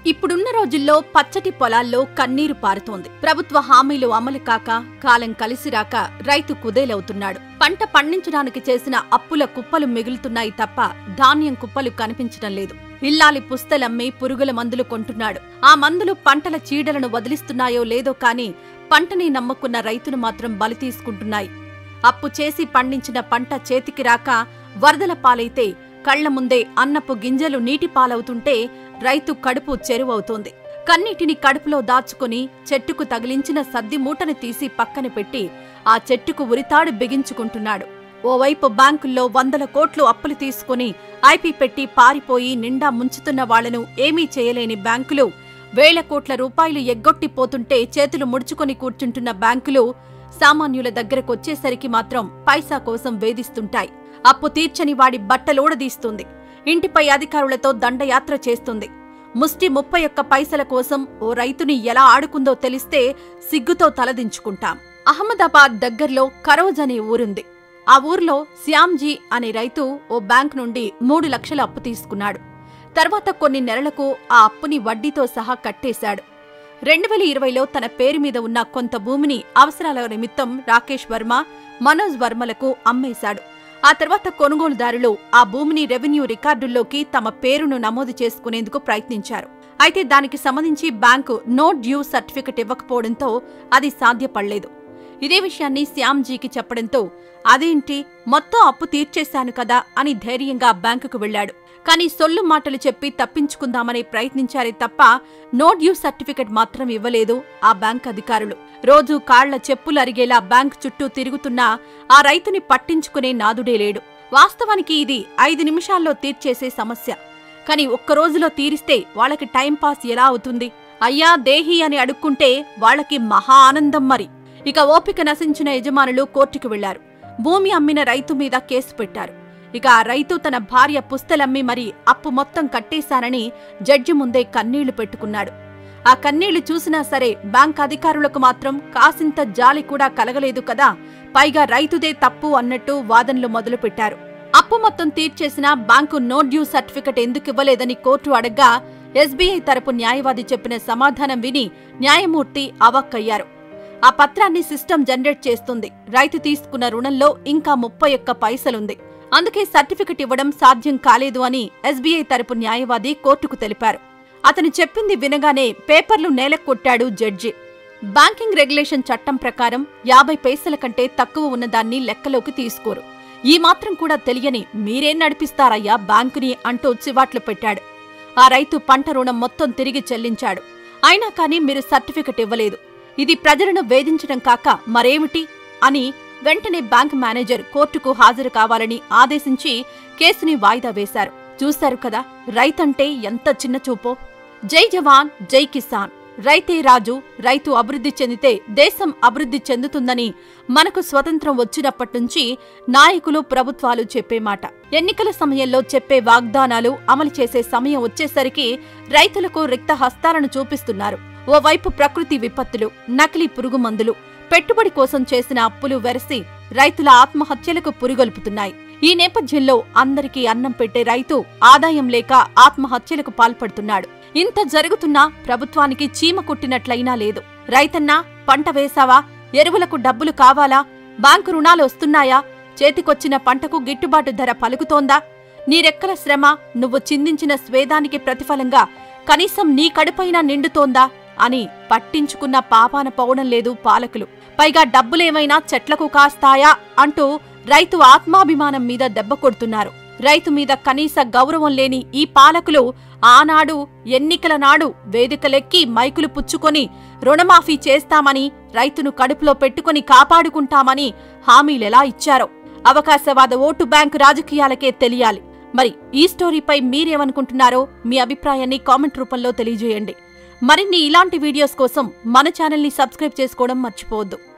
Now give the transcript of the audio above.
ఇప్పుడున్న రోజుల్లో పచ్చటి పొలాల్లో కన్నీరు పారుతోంది ప్రభుత్వ హామీలు అమలు కాక కాలం కలిసిరాక రైతు కుదేలవుతున్నాడు పంట పండించడానికి చేసిన అప్పుల కుప్పలు మిగులుతున్నాయి తప్ప ధాన్యం కుప్పలు కనిపించడం లేదు ఇల్లాలి పుస్తలమ్మి పురుగుల మందులు కొంటున్నాడు ఆ మందులు పంటల చీడలను వదిలిస్తున్నాయో లేదో కాని పంటని నమ్ముకున్న రైతులు మాత్రం బలి తీసుకుంటున్నాయి అప్పు చేసి పండించిన పంట చేతికి రాక వరదల పాలైతే కళ్ల ముందే అన్నపు గింజలు నీటి పాలవుతుంటే రైతు కడుపు చెరువవుతోంది కన్నీటిని కడుపులో దాచుకుని చెట్టుకు తగిలించిన సద్ది మూటను తీసి పక్కన పెట్టి ఆ చెట్టుకు ఉరితాడు బిగించుకుంటున్నాడు ఓవైపు బ్యాంకుల్లో వందల కోట్లు అప్పులు తీసుకుని ఐపీ పెట్టి పారిపోయి నిండా ముంచుతున్న వాళ్లను ఏమీ చేయలేని బ్యాంకులు వేల కోట్ల రూపాయలు ఎగ్గొట్టిపోతుంటే చేతులు ముడుచుకొని కూర్చుంటున్న బ్యాంకులు సామాన్యుల దగ్గరకొచ్చేసరికి మాత్రం పైసా కోసం వేధిస్తుంటాయి అప్పు తీర్చని వాడి బట్టలోడదీస్తుంది ఇంటిపై అధికారులతో దండయాత్ర చేస్తుంది ముష్టి ముప్పై ఒక్క పైసల కోసం ఓ రైతుని ఎలా ఆడుకుందో తెలిస్తే సిగ్గుతో తలదించుకుంటాం అహ్మదాబాద్ దగ్గర్లో కరోజ్ అనే ఊరుంది ఆ ఊర్లో శ్యామ్జీ అనే రైతు ఓ బ్యాంక్ నుండి మూడు లక్షల అప్పు తీసుకున్నాడు తర్వాత కొన్ని నెలలకు ఆ అప్పుని వడ్డీతో సహా కట్టేశాడు రెండు వేల ఇరవైలో తన పేరు మీద ఉన్న కొంత భూమిని అవసరాల నిమిత్తం రాకేష్ వర్మ మనోజ్ వర్మలకు అమ్మేశాడు ఆ తర్వాత కొనుగోలుదారులు ఆ భూమిని రెవెన్యూ రికార్డుల్లోకి తమ పేరును నమోదు చేసుకునేందుకు ప్రయత్నించారు అయితే దానికి సంబంధించి బ్యాంకు నో డ్యూ సర్టిఫికెట్ ఇవ్వకపోవడంతో అది సాధ్యపడలేదు ఇదే విషయాన్ని శ్యామ్జీకి చెప్పడంతో అదేంటి మొత్తం అప్పు తీర్చేశాను కదా అని ధైర్యంగా బ్యాంకుకు వెళ్లాడు కానీ సొల్లు మాటలు చెప్పి తప్పించుకుందామని ప్రయత్నించారే తప్ప నో డ్యూ సర్టిఫికెట్ మాత్రం ఇవ్వలేదు ఆ బ్యాంక్ అధికారులు రోజూ కాళ్ల చెప్పులు అరిగేలా బ్యాంక్ చుట్టూ తిరుగుతున్నా ఆ రైతుని పట్టించుకునే నాదుడే లేడు వాస్తవానికి ఇది ఐదు నిమిషాల్లో తీర్చేసే సమస్య కాని ఒక్క రోజులో తీరిస్తే వాళ్ళకి టైంపాస్ ఎలా అవుతుంది అయ్యా దేహి అని అడుక్కుంటే వాళ్ళకి మహా ఆనందం మరి ఇక ఓపిక నశించిన యజమానులు కోర్టుకు వెళ్లారు భూమి అమ్మిన రైతు మీద కేసు పెట్టారు ఇక ఆ రైతు తన భార్య పుస్తలమ్మి మరి అప్పు మొత్తం కట్టేశానని జడ్జి ముందే కన్నీళ్లు పెట్టుకున్నాడు ఆ కన్నీళ్లు చూసినా సరే బ్యాంక్ అధికారులకు మాత్రం కాసింత జాలి కూడా కలగలేదు కదా పైగా రైతుదే తప్పు అన్నట్టు వాదనలు మొదలుపెట్టారు అప్పు మొత్తం తీర్చేసిన బ్యాంకు నో డ్యూ సర్టిఫికెట్ ఎందుకివ్వలేదని కోర్టు అడగ్గా ఎస్బీఐ తరపు న్యాయవాది చెప్పిన సమాధానం విని న్యాయమూర్తి అవాక్కయ్యారు ఆ పత్రాన్ని సిస్టమ్ జనరేట్ చేస్తుంది రైతు తీసుకున్న రుణంలో ఇంకా ముప్పై ఒక్క పైసలుంది అందుకే సర్టిఫికెట్ ఇవ్వడం సాధ్యం కాలేదు అని ఎస్బీఐ తరపు న్యాయవాది కోర్టుకు తెలిపారు అతను చెప్పింది వినగానే పేపర్లు నేలకొట్టాడు జడ్జి బ్యాంకింగ్ రెగ్యులేషన్ చట్టం ప్రకారం యాభై పైసల కంటే తక్కువ ఉన్నదాన్ని లెక్కలోకి తీసుకోరు ఈ మాత్రం కూడా తెలియని మీరేం నడిపిస్తారయ్యా బ్యాంకుని అంటూ చివాట్లు పెట్టాడు ఆ రైతు పంట రుణం మొత్తం తిరిగి చెల్లించాడు అయినా కానీ మీరు సర్టిఫికెట్ ఇవ్వలేదు ఇది ప్రజలను వేధించడం కాక మరేమిటి అని వెంటనే బ్యాంక్ మేనేజర్ కోర్టుకు హాజరు కావాలని ఆదేశించి కేసుని వాయిదా వేశారు చూశారు కదా రైతంటే ఎంత చిన్న చూపో జై జవాన్ జై కిసాన్ రైతే రాజు రైతు అభివృద్ధి చెందితే దేశం అభివృద్ధి చెందుతుందని మనకు స్వతంత్రం వచ్చినప్పటినుంచి నాయకులు ప్రభుత్వాలు చెప్పే మాట ఎన్నికల సమయంలో చెప్పే వాగ్దానాలు అమలు చేసే సమయం వచ్చేసరికి రైతులకు రిక్త హస్తాలను చూపిస్తున్నారు ఓవైపు ప్రకృతి విపత్తులు నకిలీ పురుగు మందులు పెట్టుబడి కోసం చేసిన అప్పులు వెరసి రైతుల ఆత్మహత్యలకు పురిగొల్పుతున్నాయి ఈ నేపథ్యంలో అందరికీ అన్నం పెట్టే రైతు ఆదాయం లేక ఆత్మహత్యలకు పాల్పడుతున్నాడు ఇంత జరుగుతున్నా ప్రభుత్వానికి చీమ కుట్టినట్లయినా లేదు రైతన్నా పంట వేశావా ఎరువులకు డబ్బులు కావాలా బ్యాంకు రుణాలు వస్తున్నాయా చేతికొచ్చిన పంటకు గిట్టుబాటు ధర పలుకుతోందా నీ రెక్కల శ్రమ నువ్వు చిందించిన స్వేదానికి ప్రతిఫలంగా కనీసం నీ కడుపైనా నిండుతోందా అని పట్టించుకున్న పాపాన పోవడం లేదు పాలకులు పైగా డబ్బులేమైనా చెట్లకు కాస్తాయా అంటూ రైతు ఆత్మాభిమానం మీద దెబ్బ కొడుతున్నారు రైతు మీద కనీస గౌరవం లేని ఈ పాలకులు ఆనాడు ఎన్నికల నాడు వేదికలెక్కి మైకులు పుచ్చుకొని రుణమాఫీ చేస్తామని రైతును కడుపులో పెట్టుకుని కాపాడుకుంటామని హామీలెలా ఇచ్చారో అవకాశవాద ఓటు బ్యాంకు రాజకీయాలకే తెలియాలి మరి ఈ స్టోరీపై మీరేమనుకుంటున్నారో మీ అభిప్రాయాన్ని కామెంట్ రూపంలో తెలియజేయండి మరిన్ని ఇలాంటి వీడియోస్ కోసం మన ఛానల్ని సబ్స్క్రైబ్ చేసుకోవడం మర్చిపోవద్దు